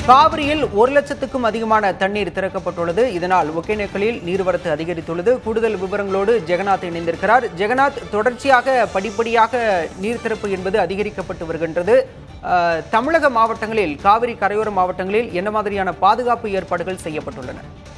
காவிரியில் ஒரு லட்சத்துக்கும் அதிகமான தண்ணீர் திறக்கப்பட்டுள்ளது இதனால் ஒகேனக்கலில் நீர்வரத்து அதிகரித்துள்ளது கூடுதல் விவரங்களோடு ஜெகநாத் இணைந்திருக்கிறார் ஜெகநாத் தொடர்ச்சியாக படிப்படியாக நீர் திறப்பு என்பது அதிகரிக்கப்பட்டு வருகின்றது அஹ், தமிழக மாவட்டங்களில் காவிரி கரையோர மாவட்டங்களில் என்ன மாதிரியான பாதுகாப்பு ஏற்பாடுகள் செய்யப்பட்டுள்ளன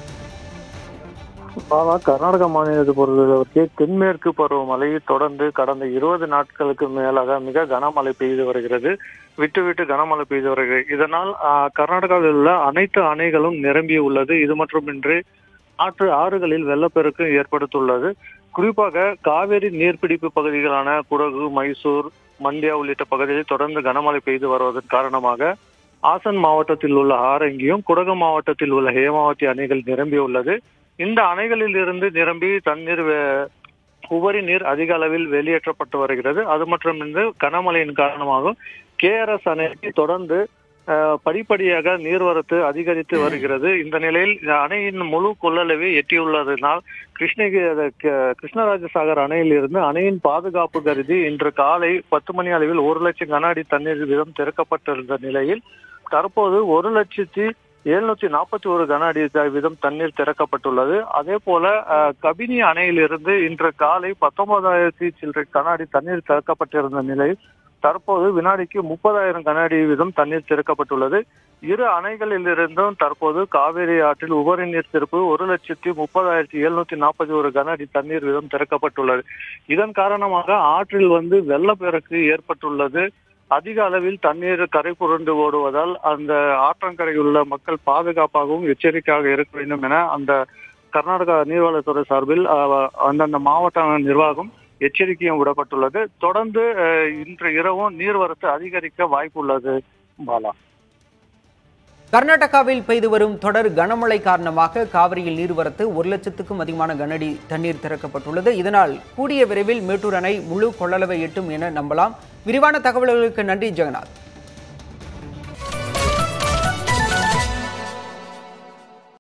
பாலா கர்நாடக மாநிலத்தை பொறுத்தவரைக்கு தென்மேற்கு பருவமழை தொடர்ந்து கடந்த இருபது நாட்களுக்கு மேலாக மிக கனமழை பெய்து வருகிறது விட்டு விட்டு கனமழை பெய்து வருகிறது இதனால் ஆஹ், கர்நாடகாவில் உள்ள அனைத்து அணைகளும் நிரம்பி உள்ளது இது மட்டுமின்றி ஆற்று ஆறுகளில் வெள்ளப்பெருக்கு ஏற்படுத்தியுள்ளது குறிப்பாக காவேரி நீர்பிடிப்பு பகுதிகளான குடகு மைசூர் மண்டியா உள்ளிட்ட பகுதிகளில் தொடர்ந்து கனமழை பெய்து வருவதன் காரணமாக ஆசன் மாவட்டத்தில் உள்ள ஆரங்கியும் குடகு மாவட்டத்தில் உள்ள ஹேமாவதி அணைகள் நிரம்பியுள்ளது இந்த அணைகளில் இருந்து நிரம்பி தண்ணீர் வே- உபரி நீர் அதிக அளவில் வெளியேற்றப்பட்டு வருகிறது அது மட்டுமின்றி கனமழையின் காரணமாக கேஆர்எஸ் அணைக்கு தொடர்ந்து அஹ், படிப்படியாக நீர்வரத்து அதிகரித்து வருகிறது இந்த நிலையில் இந்த அணையின் முழு கொள்ளளவை எட்டியுள்ளதனால் கிருஷ்ணகிரி அது க- கிருஷ்ணராஜசாகர் அணையில் இருந்து அணையின் பாதுகாப்பு கருதி இன்று காலை பத்து மணி அளவில் ஒரு லட்சம் கன அடி தண்ணீர் வீதம் திறக்கப்பட்டிருந்த நிலையில் தற்போது ஒரு லட்சத்தி எழுநூத்தி நாற்பத்தி ஒரு கன அடி த- வீதம் தண்ணீர் திறக்கப்பட்டுள்ளது அதே போல அஹ், கபினி அணையிலிருந்து இன்று காலை பத்தொன்பதாயிரத்தி சில்லறை கன அடி தண்ணீர் திறக்கப்பட்டிருந்த நிலையில் தற்போது வினாடிக்கு முப்பதாயிரம் கன அடி வீதம் தண்ணீர் திறக்கப்பட்டுள்ளது இரு அணைகளில் இருந்தும் தற்போது காவிரி ஆற்றில் உபரி நீர் திறப்பு ஒரு லட்சத்தி முப்பதாயிரத்தி எழுநூத்தி நாற்பத்தி ஒரு கன அடி தண்ணீர் வீதம் திறக்கப்பட்டுள்ளது இதன் காரணமாக ஆற்றில் வந்து வெள்ளப்பெருக்கு ஏற்பட்டுள்ளது அதிக அளவில் தண்ணீர் கரை புரண்டு ஓடுவதால் அந்த ஆற்றங்கரையில் உள்ள மக்கள் பாதுகாப்பாகவும் எச்சரிக்கையாக இருக்க வேண்டும் என அந்த கர்நாடகா நீர்வளத்துறை சார்பில் அஹ், அந்தந்த மாவட்ட நிர்வாகம் எச்சரிக்கையும் விடப்பட்டுள்ளது தொடர்ந்து அஹ், இன்று இரவும் நீர்வரத்து அதிகரிக்க வாய்ப்புள்ளது பாலா கர்நாடகாவில் பெய்து வரும் தொடர் கனமழை காரணமாக காவிரியில் நீர்வரத்து ஒரு லட்சத்துக்கும் அதிகமான கனஅடி தண்ணீர் திறக்கப்பட்டுள்ளது இதனால் கூடிய விரைவில் மேட்டூர் அணை முழு கொள்ளளவை எட்டும் என நம்பலாம் விரிவான தகவல்களுக்கு நன்றி ஜெகநாத்